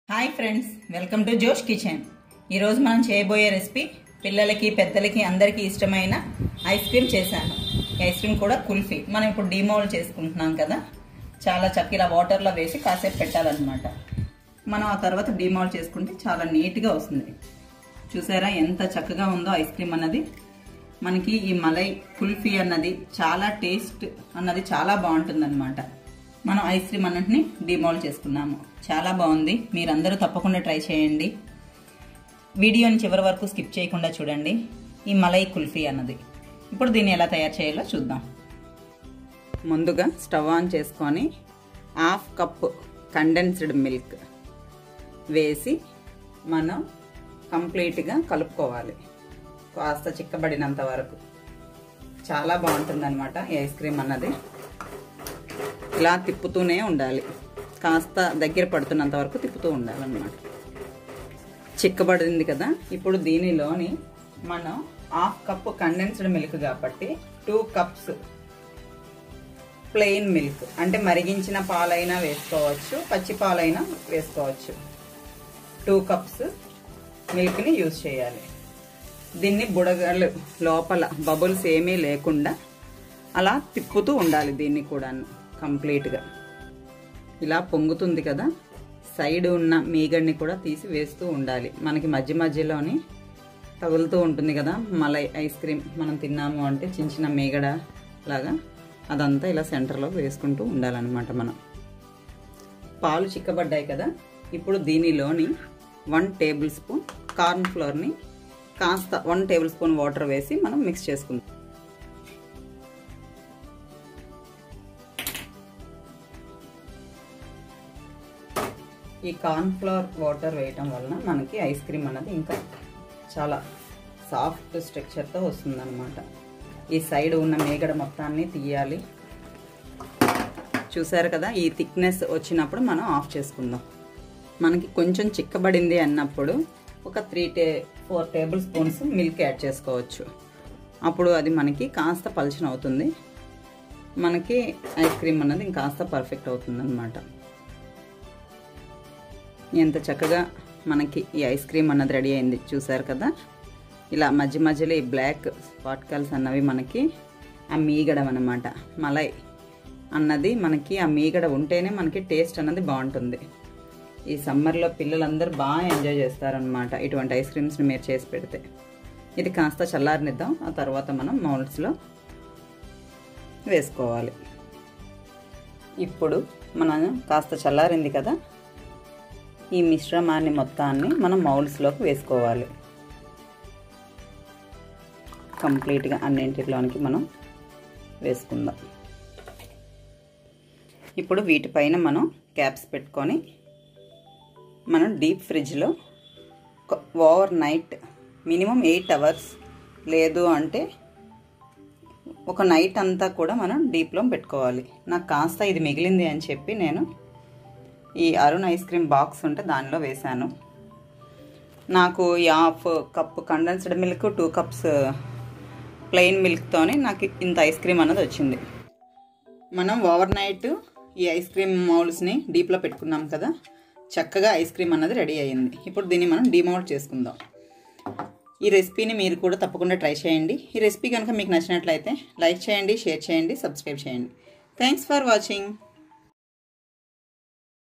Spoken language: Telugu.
hi friends welcome to Josh kitchen ఈరోజు మనం చేయబోయే రెసిపీ పిల్లలకి పెద్దలకి అందరికీ ఇష్టమైన ఐస్ క్రీమ్ చేశాను ఈ ఐస్ క్రీమ్ కూడా కుల్ఫీ మనం ఇప్పుడు డిమోల్డ్ చేసుకుంటున్నాం కదా చాలా చక్క ఇలా వాటర్లో వేసి కాసేపు పెట్టాలన్నమాట మనం ఆ తర్వాత డిమోల్డ్ చేసుకుంటే చాలా నీట్గా వస్తుంది చూసారా ఎంత చక్కగా ఉందో ఐస్ క్రీమ్ అన్నది మనకి ఈ మలై కుల్ఫీ అన్నది చాలా టేస్ట్ అన్నది చాలా బాగుంటుంది మనం ఐస్ క్రీమ్ అన్నింటిని డిమాల్డ్ చేసుకున్నాము చాలా బాగుంది మీరందరూ తప్పకుండా ట్రై చేయండి వీడియోని చివరి వరకు స్కిప్ చేయకుండా చూడండి ఈ మలై కుల్ఫీ అన్నది ఇప్పుడు దీన్ని ఎలా తయారు చేయాలో చూద్దాం ముందుగా స్టవ్ ఆన్ చేసుకొని హాఫ్ కప్ కండెన్స్డ్ మిల్క్ వేసి మనం కంప్లీట్గా కలుపుకోవాలి కాస్త చిక్కబడినంత వరకు చాలా బాగుంటుంది అనమాట ఈ ఐస్ క్రీమ్ అన్నది ఇలా తిప్పుతూనే ఉండాలి కాస్త దగ్గర పడుతున్నంత వరకు తిప్పుతూ ఉండాలన్నమాట చిక్కబడింది కదా ఇప్పుడు దీనిలోని మనం హాఫ్ కప్ కండెన్స్డ్ మిల్క్ కాబట్టి టూ కప్స్ ప్లెయిన్ మిల్క్ అంటే మరిగించిన పాలైనా వేసుకోవచ్చు పచ్చి పాలైనా వేసుకోవచ్చు టూ కప్స్ మిల్క్ని యూజ్ చేయాలి దీన్ని బుడగలు లోపల బబుల్స్ ఏమీ లేకుండా అలా తిప్పుతూ ఉండాలి దీన్ని కూడాను కంప్లీట్గా ఇలా పొంగుతుంది కదా సైడ్ ఉన్న మీగడిని కూడా తీసి వేస్తూ ఉండాలి మనకి మధ్య మధ్యలోని తగులుతూ ఉంటుంది కదా మలై ఐస్ క్రీమ్ మనం తిన్నాము అంటే చిన్న చిన్న మీగడ లాగా అదంతా ఇలా సెంటర్లో వేసుకుంటూ ఉండాలన్నమాట మనం పాలు చిక్కబడ్డాయి కదా ఇప్పుడు దీనిలోని వన్ టేబుల్ స్పూన్ కార్న్ ఫ్లోర్ని కాస్త వన్ టేబుల్ స్పూన్ వాటర్ వేసి మనం మిక్స్ చేసుకుందాం ఈ కార్న్ ఫ్లోర్ వాటర్ వేయటం వలన మనకి ఐస్ క్రీమ్ అన్నది ఇంకా చాలా సాఫ్ట్ స్ట్రక్చర్తో వస్తుందన్నమాట ఈ సైడ్ ఉన్న మేగడ మొత్తాన్ని తీయాలి చూసారు కదా ఈ థిక్నెస్ వచ్చినప్పుడు మనం ఆఫ్ చేసుకుందాం మనకి కొంచెం చిక్కబడింది అన్నప్పుడు ఒక three to four tablespoons milk add చేసుకోవచ్చు అప్పుడు అది మనకి కాస్త పలచన అవుతుంది మనకి ఐస్ క్రీమ్ అన్నది ఇంకాస్త పర్ఫెక్ట్ అవుతుంది అనమాట ఎంత చక్కగా మనకి ఈ ఐస్ క్రీమ్ అన్నది రెడీ అయింది చూసారు కదా ఇలా మధ్య మధ్యలో ఈ బ్లాక్ స్పాట్కల్స్ అన్నవి మనకి ఆ మీగడం అనమాట మలై అన్నది మనకి ఆ మీగడ ఉంటేనే మనకి టేస్ట్ అన్నది బాగుంటుంది ఈ సమ్మర్లో పిల్లలందరూ బాగా ఎంజాయ్ చేస్తారనమాట ఇటువంటి ఐస్ క్రీమ్స్ని మీరు చేసి పెడితే ఇది కాస్త చల్లారనిద్దాం ఆ తర్వాత మనం మౌల్డ్స్లో వేసుకోవాలి ఇప్పుడు మనం కాస్త చల్లారింది కదా ఈ మిశ్రమాన్ని మొత్తాన్ని మనం మౌల్స్లోకి వేసుకోవాలి కంప్లీట్గా అన్నింటిలోనికి మనం వేసుకుందాం ఇప్పుడు వీటిపైన మనం క్యాప్స్ పెట్టుకొని మనం డీప్ ఫ్రిడ్జ్లో overnight minimum eight hours లేదు అంటే ఒక నైట్ అంతా కూడా మనం డీప్లో పెట్టుకోవాలి నాకు కాస్త ఇది మిగిలింది అని చెప్పి నేను ఈ అరుణ్ ఐస్ క్రీమ్ బాక్స్ ఉంటే దానిలో వేశాను నాకు ఈ half cup condensed milk two cups plain మిల్క్తోనే నాకు ఇంత ఐస్ క్రీమ్ అన్నది వచ్చింది మనం ఓవర్ నైట్ ఈ ఐస్ క్రీమ్ మౌల్స్ని డీప్లో పెట్టుకున్నాం కదా చక్కగా ఐస్ క్రీమ్ అన్నది రెడీ అయ్యింది ఇప్పుడు దీన్ని మనం డిమౌల్డ్ చేసుకుందాం ఈ రెసిపీని మీరు కూడా తప్పకుండా ట్రై చేయండి ఈ రెసిపీ కనుక మీకు నచ్చినట్లయితే లైక్ చేయండి షేర్ చేయండి సబ్స్క్రైబ్ చేయండి థ్యాంక్స్ ఫర్ వాచింగ్